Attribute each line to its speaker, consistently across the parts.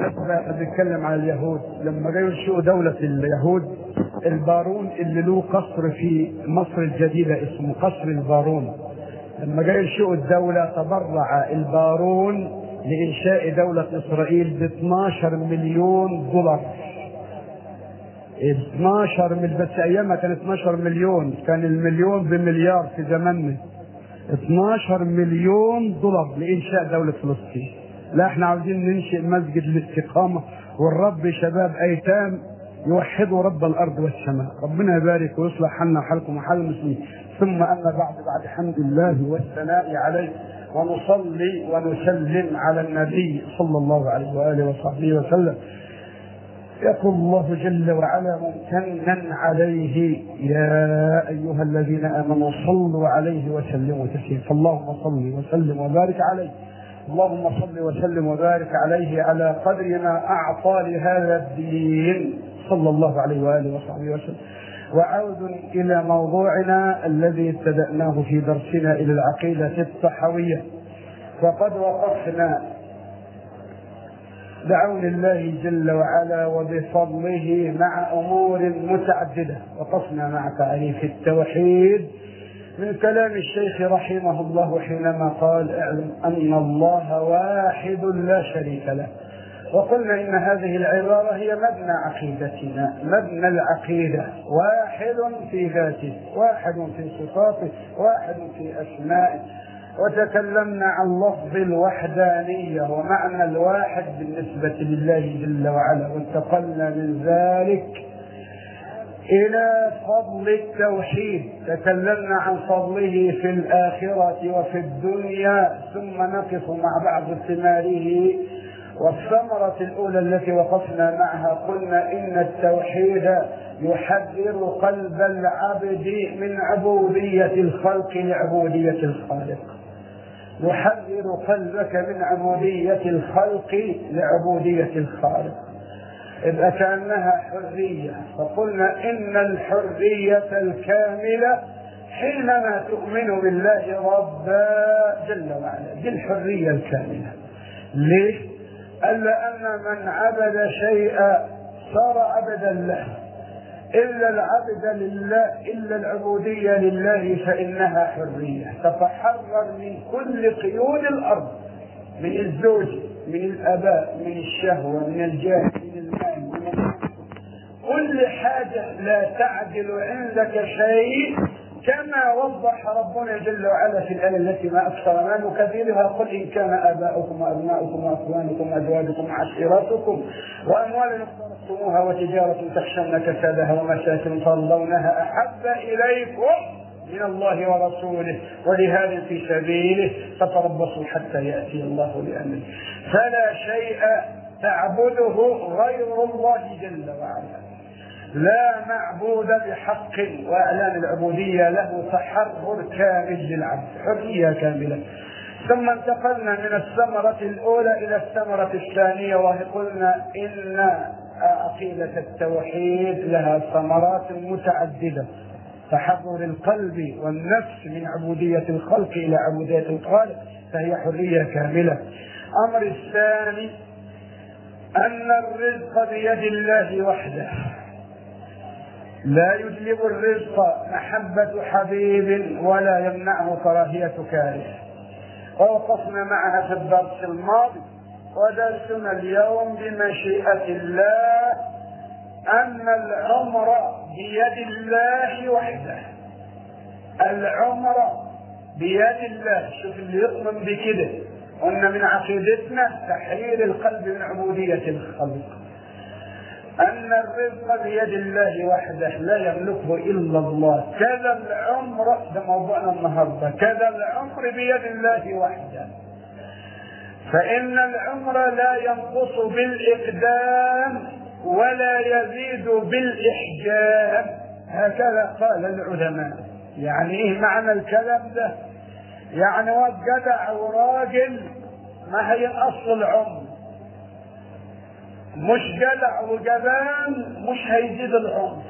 Speaker 1: بالمناسبة بنتكلم عن اليهود لما جاي ينشئوا دولة اليهود البارون اللي له قصر في مصر الجديدة اسمه قصر البارون لما جاي ينشئوا الدولة تبرع البارون لإنشاء دولة إسرائيل ب 12 مليون دولار 12 من بس أيامها كان 12 مليون كان المليون بمليار في زماننا 12 مليون دولار لإنشاء دولة فلسطين لا احنا عاوزين ننشئ مسجد للاستقامة والرب شباب أيتام يوحدوا رب الأرض والسماء ربنا يبارك ويصلح حالنا وحالكم وحال المسلمين ثم أما بعد بعد حمد الله والثناء عليه ونصلي ونسلم على النبي صلى الله عليه وآله وصحبه وسلم يقول الله جل وعلا ممتنا عليه يا أيها الذين آمنوا صلوا عليه وسلموا تسليما فاللهم صل وسلم وبارك عليه اللهم صل وسلم وبارك عليه على قدر ما أعطى لهذا الدين صلى الله عليه وآله وصحبه وسلم وعود إلى موضوعنا الذي ابتدأناه في درسنا إلى العقيدة الطحوية وقد وقفنا بعون الله جل وعلا وبفضله مع امور متعدده وقفنا مع تعريف التوحيد من كلام الشيخ رحمه الله حينما قال اعلم ان الله واحد لا شريك له وقلنا ان هذه العباره هي مبنى عقيدتنا مبنى العقيده واحد في ذاته واحد في صفاته واحد في اسمائه وتكلمنا عن لفظ الوحدانية ومعنى الواحد بالنسبة لله جل وعلا وانتقلنا من ذلك إلى فضل التوحيد تكلمنا عن فضله في الآخرة وفي الدنيا ثم نقف مع بعض ثماره والثمرة الأولى التي وقفنا معها قلنا إن التوحيد يحرر قلب العبد من عبودية الخلق لعبودية الخالق يحرر قلبك من عبودية الخلق لعبودية الخالق إذا كأنها حرية فقلنا إن الحرية الكاملة حينما تؤمن بالله ربا جل وعلا دي الحرية الكاملة ليش؟ قال لأن من عبد شيئا صار عبدا له إلا العبد لله إلا العبودية لله فإنها حرية تتحرر من كل قيود الأرض من الزوج من الآباء من الشهوة من الجاه من المال من كل حاجة لا تعدل عندك شيء كما وضح ربنا جل وعلا في الآية التي ما أكثر ما نكثرها قل إن كان آباؤكم وأبناؤكم وأخوانكم وأزواجكم وعشيرتكم وأموال اقترفتموها وتجارة تخشون كسادها ومساكن ترضونها أحب إليكم من الله ورسوله ولهذا في سبيله فتربصوا حتى يأتي الله بأمره فلا شيء تعبده غير الله جل وعلا لا معبود بحق واعلان العبوديه له تحرر كامل للعبد حريه كامله ثم انتقلنا من الثمرة الأولى إلى الثمرة الثانية وهي قلنا إن عقيدة التوحيد لها ثمرات متعددة تحرر القلب والنفس من عبودية الخلق إلى عبودية الخالق فهي حرية كاملة أمر الثاني أن الرزق بيد الله وحده لا يجلب الرزق محبة حبيب ولا يمنعه كراهية كاره ووقفنا معها في الدرس الماضي ودرسنا اليوم بمشيئة الله أن العمر بيد الله وحده العمر بيد الله شوف اللي يؤمن بكده قلنا من عقيدتنا تحرير القلب من عبودية الخلق أن الرزق بيد الله وحده لا يملكه إلا الله كذا العمر ده موضوعنا النهارده كذا العمر بيد الله وحده فإن العمر لا ينقص بالإقدام ولا يزيد بالإحجام هكذا قال العلماء يعني إيه معنى الكلام ده يعني واد جدع وراجل ما هي أصل العمر مش جدع وجبان مش هيزيد العمر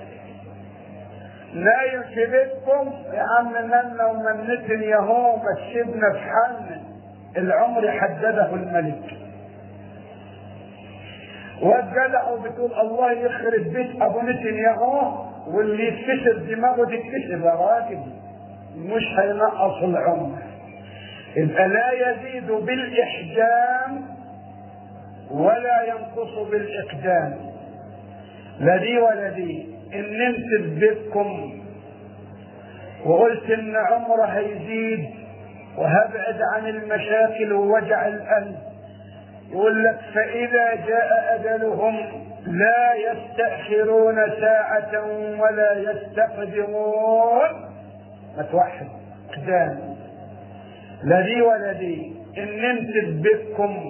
Speaker 1: نايم في بيتكم يا عم منا ومنتن يهو ما تسيبنا في حالنا العمر حدده الملك والجدع وبتقول الله يخرب بيت ابو نتنياهو واللي يتكسر دماغه تتكسر يا راجل مش هينقص العمر يبقى لا يزيد بالاحجام ولا ينقص بالاقدام لا دي ولا دي ان نمت ببيتكم وقلت ان عمره هيزيد وهبعد عن المشاكل ووجع القلب يقول لك فإذا جاء أجلهم لا يستأخرون ساعة ولا يستقدمون ما توحد قدام لا دي ولا دي إن نمت ببيتكم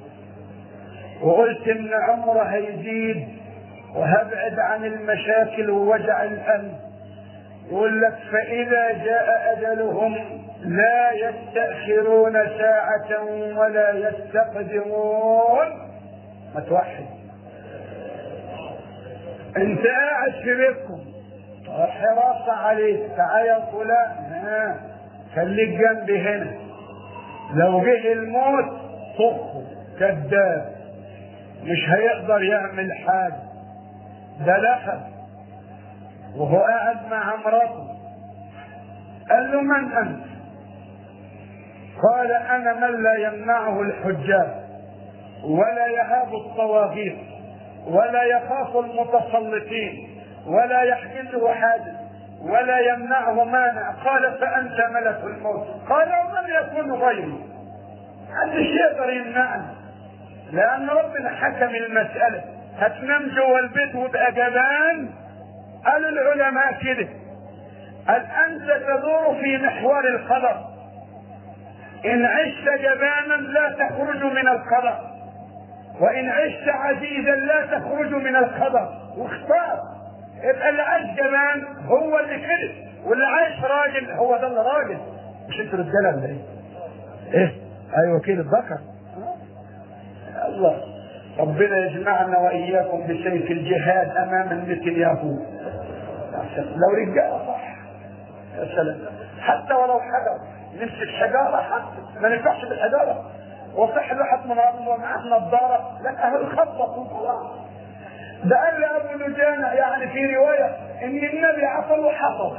Speaker 1: وقلت إن عمره هيزيد وهبعد عن المشاكل ووجع القلب يقول لك فإذا جاء أجلهم لا يستأخرون ساعة ولا يستقدمون ما توحد انت قاعد في بيتكم حراسة عليك تعال يا فلان ها خليك جنبي هنا لو جه الموت طخه كذاب مش هيقدر يعمل حاجة ده لخب وهو قاعد مع مراته قال له من انت قال انا من لا يمنعه الحجاب ولا يهاب الطواغيت ولا يخاف المتسلطين ولا يحجزه حادث ولا يمنعه مانع قال فانت ملك الموت قال ومن يكون غيري محدش يقدر يمنعني لان ربنا حكم المساله هتنام جوه البيت وتبقى جبان قال العلماء كده قال انت تدور في محور القدر ان عشت جبانا لا تخرج من القدر وان عشت عزيزا لا تخرج من القدر واختار يبقى اللي عايش جبان هو اللي كده واللي عايش راجل هو ده اللي راجل مش انت رجاله ولا ايه؟ ايه؟ ايوه كده الذكر الله ربنا يجمعنا واياكم بسيف الجهاد امام النتنياهو لو رجاله صح يا سلام حتى ولو حجر نمسك حجاره حتى ما ننفعش بالحجاره وصح الواحد من ومعاه نظاره لك اهل خبط وخلاص ده قال لابو لجانة يعني في روايه ان النبي عصى وحفظ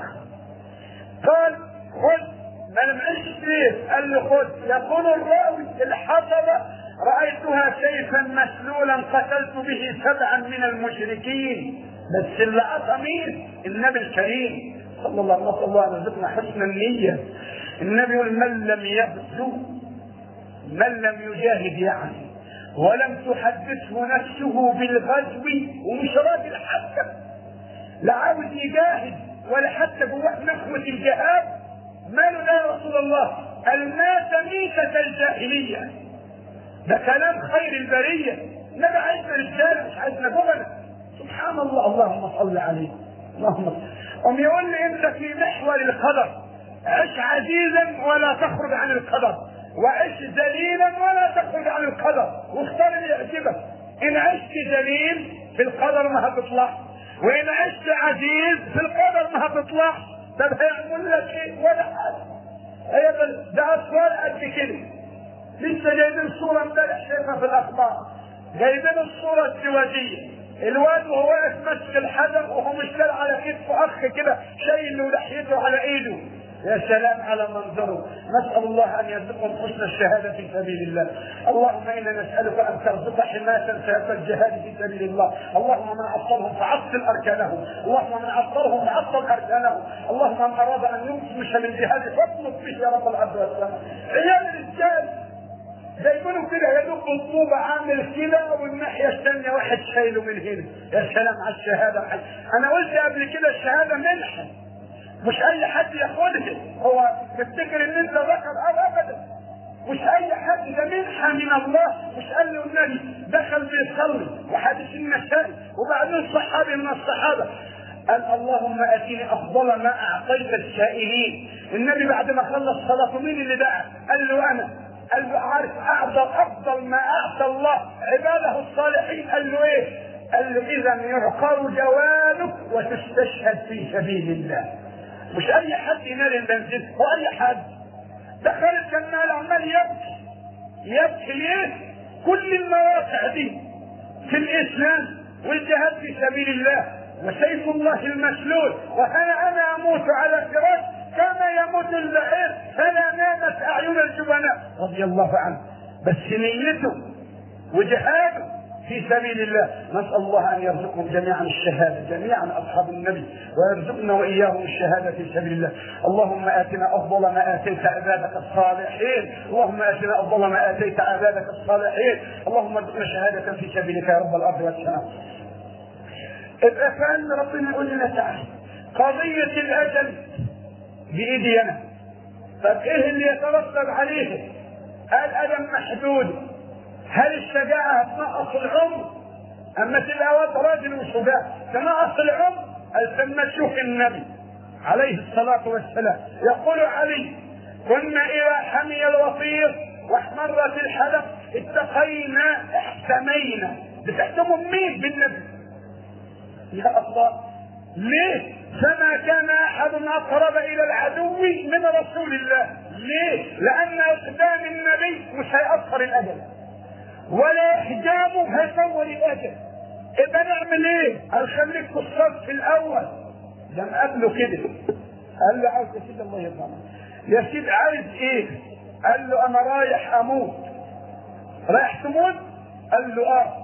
Speaker 1: قال خذ ما لمعش سيف قال له خذ يقول الراوي الحفظه رايتها سيفا مسلولا قتلت به سبعا من المشركين بس اللي عصى مين؟ النبي الكريم صلى الله عليه وسلم الله يرزقنا حسن النية النبي يقول من لم يغزو من لم يجاهد يعني ولم تحدثه نفسه بالغزو ومش راجل حتى لا عاوز يجاهد ولا حتى جواه نخوة الجهاد ماله لا يا رسول الله المات ميتة الجاهلية ده كلام خير البرية النبي عايزنا رجال مش عايزنا جبنة سبحان الله اللهم صل عليه اللهم صل قام يقول لي انت في محور القدر عش عزيزا ولا تخرج عن القدر وعش ذليلا ولا تخرج عن القدر واختار اللي يعجبك ان عشت ذليل في القدر ما هتطلع وان عشت عزيز في القدر ما هتطلع طب هيعمل لك ايه ولا حاجه هي ده اطفال قد كده لسه جايبين صوره امبارح شايفها في الاخبار جايبين الصوره الزواجيه الواد وهو واقف ماسك الحجر وهو مشتغل على كتفه اخ كده شايل له لحيته على ايده يا سلام على منظره نسأل الله أن يرزقهم حسن الشهادة في سبيل الله اللهم إنا نسألك أن ترزق حماة سيف الجهاد في سبيل الله اللهم من عطلهم فعطل أركانهم اللهم من عطلهم فعطل أركانهم اللهم من أراد أن ينفش من جهاد فاطلب به يا رب العبد والسلام عيال الرجال جايبينه كده يا دوب بالطوبة عامل كده والناحية الثانية واحد شايله من هنا يا سلام على الشهادة أنا قلت قبل كده الشهادة منحة مش أي حد ياخدها هو تفتكر إن أنت ذكر أو أبدا مش أي حد ده منحة من الله مش قال له النبي دخل بيصلي وحديث النسائي وبعدين صحابي من الصحابة قال اللهم اتيني افضل ما اعطيت السائلين النبي بعد ما خلص صلاته مين اللي دعا؟ قال له انا قال له عارف اعظم افضل ما اعطى الله عباده الصالحين قال له ايه؟ قال له اذا يعقر جوانك وتستشهد في سبيل الله مش اي حد ينال البنزين هو اي حد دخل الجمال عمال يبكي يبكي ليه؟ كل المواقع دي في الاسلام والجهاد في سبيل الله وسيف الله المسلول وها انا اموت على فراش كما يموت البعير فلا نامت اعين الجبناء رضي الله عنه بس نيته وجهاده في سبيل الله نسأل الله أن يرزقهم جميعا الشهادة جميعا أصحاب النبي ويرزقنا وإياهم الشهادة في سبيل الله اللهم آتنا أفضل ما آتيت عبادك الصالحين اللهم آتنا أفضل ما آتيت عبادك الصالحين اللهم ارزقنا شهادة في سبيلك يا رب الأرض والسماء إذا كان ربنا يقول لنا تعالى قضية الأجل بإيدي أنا طب إيه اللي يترتب عليه؟ الألم محدود هل الشجاعة تنقص العمر؟ أما تبقى واد راجل وشجاع تنقص العمر؟ ثم تشوف النبي عليه الصلاة والسلام يقول علي كنا إذا حمي الوطير واحمرت الحلق اتقينا احتمينا بتحتموا مين بالنبي يا الله ليه فما كان احد اقرب الى العدو من رسول الله ليه لان اقدام النبي مش هيأثر الاجل ولا احجامه هيطول الاجل يبقى نعمل ايه؟ قال خليك في الصف الاول ده قبله كده قال له عاوز يا سيدي الله يرحمه يا سيدي عايز ايه؟ قال له انا رايح اموت رايح تموت؟ قال له اه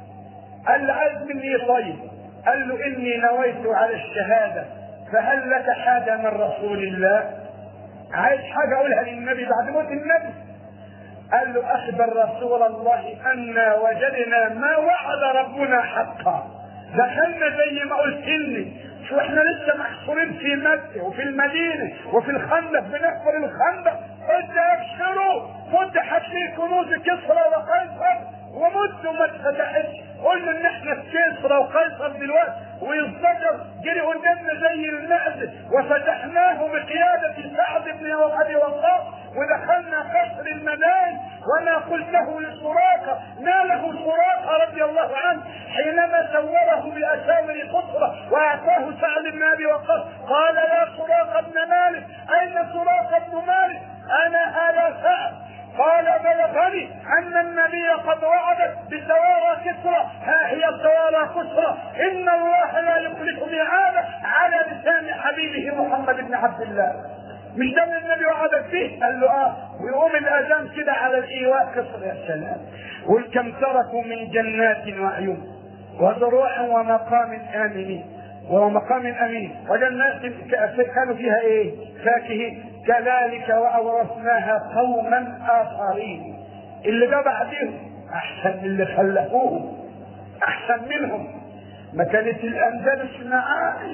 Speaker 1: قال له عايز مني ايه طيب؟ قال له اني نويت على الشهاده فهل لك حاجه من رسول الله؟ عايز حاجه اقولها للنبي بعد موت النبي قال له اخبر رسول الله انا وجدنا ما وعد ربنا حقا دخلنا زي ما قلت لي شو احنا لسه محصورين في مكه وفي المدينه وفي الخندق بنحفر الخندق قلت ابشروا فتحت لي كنوز كسرى وقيصر ومدوا ما اتفتحتش قلنا ان احنا في كسرى وقيصر دلوقتي ويزدجر جري قدامنا زي المعز وفتحناه بقيادة سعد بن ابي وقاص ودخلنا قصر المدائن وما قلته لسراقة ناله سراقة رضي الله عنه حينما سوره بأساور قصرة وأعطاه سعد بن أبي وقاص قال يا سراقة بن مالك أين سراقة بن مالك أنا هذا سعد قال بلغني ان النبي قد وعدت بسوارى كسرى ها هي سوارى كسرى ان الله لا يخلف ميعاده على لسان حبيبه محمد بن عبد الله مش ده اللي النبي وعدك فيه؟ قال له اه ويقوم الاذان كده على الايواء كسر يا سلام والكم تركوا من جنات وعيون وزروع ومقام امنين ومقام امين وجنات كانوا فيها ايه؟ فاكهه كذلك واورثناها قوما اخرين اللي جاء بعدهم احسن من اللي خلفوهم احسن منهم ما كانت الاندلس معاني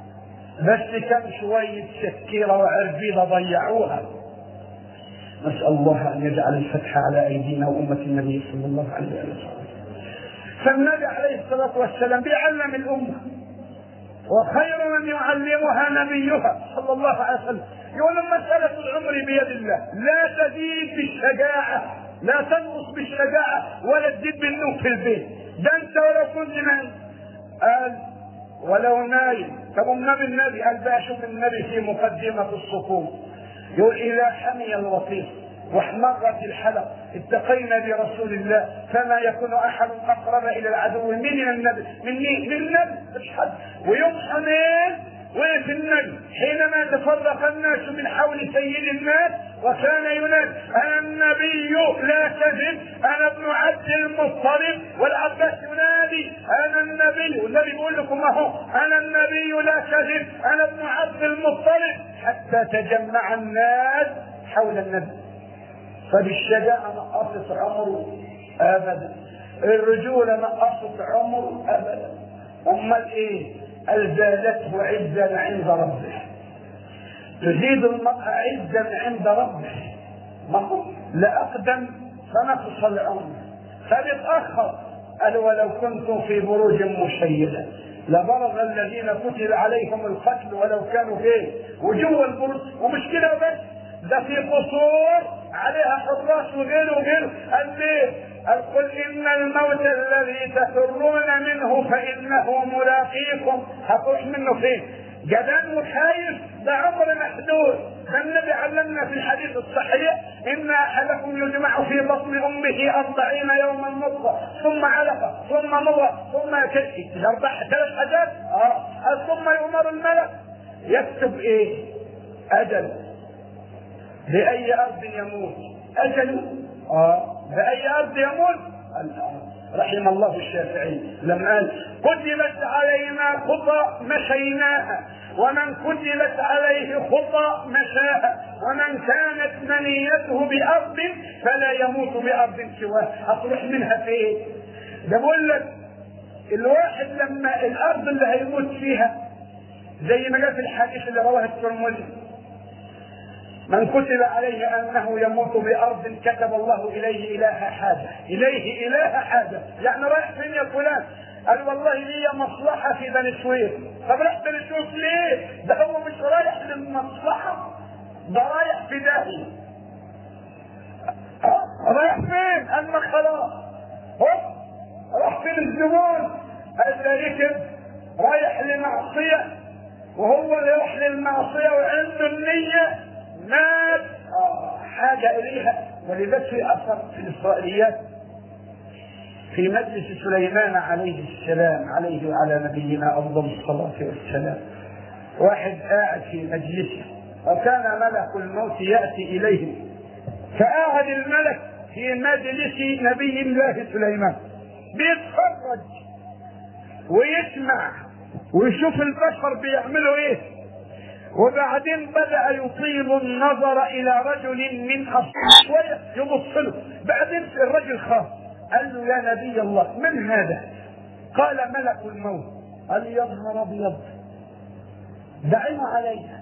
Speaker 1: بس كان شوية سكيرة وعربيدة ضيعوها نسأل الله أن يجعل الفتح على أيدينا وأمة النبي صلى الله عليه وسلم فالنبي عليه الصلاة والسلام بيعلم الأمة وخير من يعلمها نبيها صلى الله عليه وسلم يقول مسألة العمر بيد الله لا تزيد بالشجاعة لا تنقص بالشجاعة ولا تزيد بالنوم في البيت ده انت ولو كنت نايم قال ولو نايم طب النبي النبي قال بقى شوف النبي في مقدمة الصفوف يقول إذا حمي الوطيس واحمرت الحلق اتقينا برسول الله فما يكون احد اقرب الى العدو من النبي من مين؟ من النبي مش حد ويوم حنين وقف النبي حينما تفرق الناس من حول سيد الناس وكان ينادي انا النبي لا كذب انا ابن عبد المطلب والعباس ينادي انا النبي والنبي بيقول لكم اهو انا النبي لا كذب انا ابن عبد المطلب حتى تجمع الناس حول النبي فبالشجاعة نقصت عمره ابدا الرجولة نقصت عمره ابدا امال ايه زادته عزا عند ربه تزيد المرأة عزا عند ربه ما هو لأقدم فنقص العمر فبتأخر قال ولو كنتم في بروج مشيدة لبرز الذين كتب عليهم القتل ولو كانوا فيه وجوه البروج ومش كده بس ده في قصور عليها حراس وغيره وغيره قال ليه؟ قال قل ان الموت الذي تفرون منه فانه ملاقيكم هتروح منه فين؟ جبان وخايف ده عمر محدود فالنبي علمنا في الحديث الصحيح ان احدكم يجمع في بطن امه أربعين يوما نطفه ثم علقه ثم مضغه ثم اربع ثلاث حاجات اه ثم يؤمر الملك يكتب ايه؟ اجل باي ارض يموت اجل اه باي ارض يموت الارض رحم الله الشافعي لما قال كتبت علينا خطى مشيناها ومن كتبت عليه خطى مشاها ومن كانت منيته بأرض فلا يموت بأرض سواها هتروح منها فين؟ ده بقول لك الواحد لما الأرض اللي هيموت فيها زي ما جاء في الحديث اللي رواه الترمذي من كتب عليه انه يموت بارض كتب الله اليه اله حاجه اليه اله حاجه يعني رايح فين يا فلان قال والله لي مصلحة في بني سويف طب رايح بني سويف ليه؟ ده هو مش رايح للمصلحة ده رايح في داهية رايح فين؟ قال ما خلاص هوب راح فين الزبون؟ قال ده ركب رايح لمعصية وهو اللي راح للمعصية وعنده النية مات آه حاجة إليها ولذلك في أثر في الإسرائيليات في مجلس سليمان عليه السلام عليه وعلى نبينا أفضل الصلاة والسلام واحد قاعد في مجلسه وكان ملك الموت يأتي إليه فقعد الملك في مجلس نبي الله سليمان بيتفرج ويسمع ويشوف البشر بيعملوا ايه وبعدين بدأ يطيل النظر إلى رجل من أصحابه يبص له بعدين الرجل خاف قال له يا نبي الله من هذا؟ قال ملك الموت قال يا نهار أبيض دعينا علينا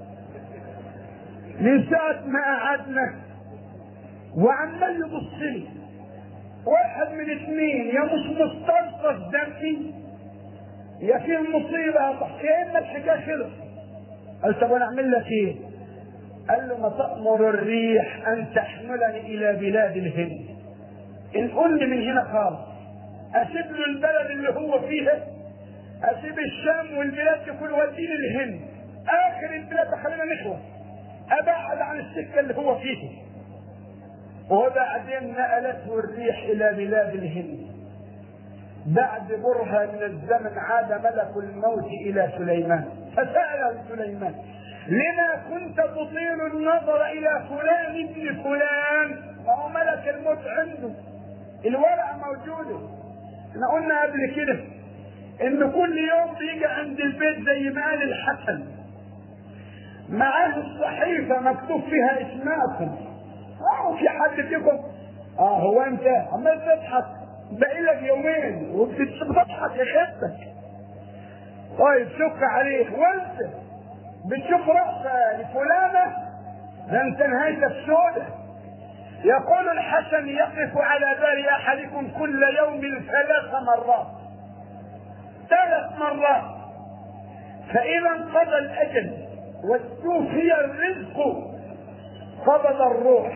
Speaker 1: من ساعة ما قعدنا وعمال يبص لي واحد من اثنين يا مش مستنقذ دمي يا في المصيبة كأن الحكاية خلص قال طب انا اعمل لك ايه؟ قال له ما تأمر الريح ان تحملني الى بلاد الهند ان قل لي من هنا خالص اسيب له البلد اللي هو فيها اسيب الشام والبلاد دي كل وديني الهند اخر البلاد خلينا نخلص ابعد عن السكه اللي هو فيها وبعدين نقلته الريح الى بلاد الهند بعد برهة من الزمن عاد ملك الموت إلى سليمان فسأله سليمان لما كنت تطيل النظر إلى فلان ابن فلان وهو ملك الموت عنده الورقة موجودة احنا قلنا قبل كده ان كل يوم بيجي عند البيت زي ما قال الحسن معاه الصحيفة مكتوب فيها اسماءكم اه في حد فيكم اه هو انت عمال تضحك باقي لك يومين وبتضحك يا خدك طيب شك عليه وانت بتشوف رأسه لفلانة ده انت نهايتك سودة يقول الحسن يقف على بال احدكم كل يوم ثلاث مرات ثلاث مرات فاذا انقضى الاجل واستوفي الرزق قبض الروح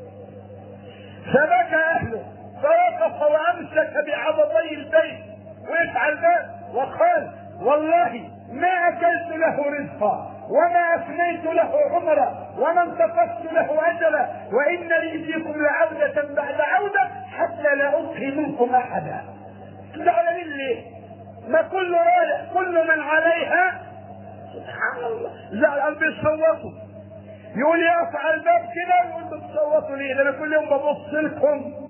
Speaker 1: فبكى اهله فوقف وامسك بعضدي البيت ويفعل ذلك وقال والله ما اكلت له رزقا وما افنيت له عمرا وما انتقصت له اجلا وان لي فيكم لعودة بعد عودة حتى لا ابقي منكم احدا زعلانين ليه؟ ما كل رايح كل من عليها سبحان الله زعلان بيصوتوا يقول يقف على الباب كده يقول بتصوتوا ليه؟ ده انا كل يوم ببص لكم